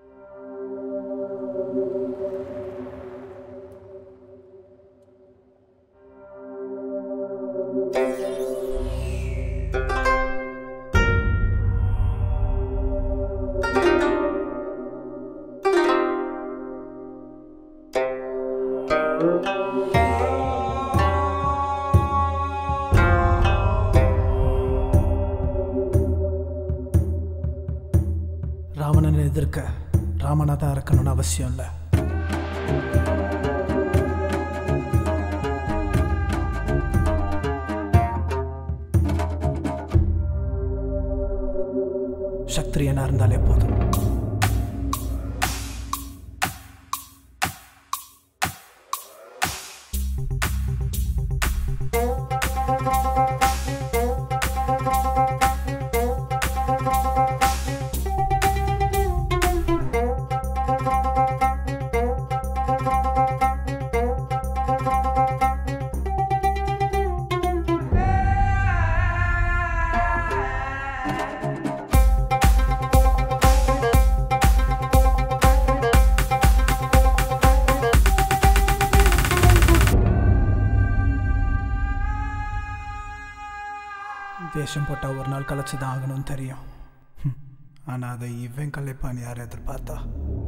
ராவணனை எதிர்க்க ராமனா தான் இருக்கணும்னு அவசியம் இல்லை சக்திரியனா இருந்தாலே போதும் வேஷம் போட்டால் ஒரு நாள் கலைச்சு தான் ஆகணும்னு தெரியும் ஆனால் அதை இவன் கலைப்பான்னு யார் எதிர்பார்த்தா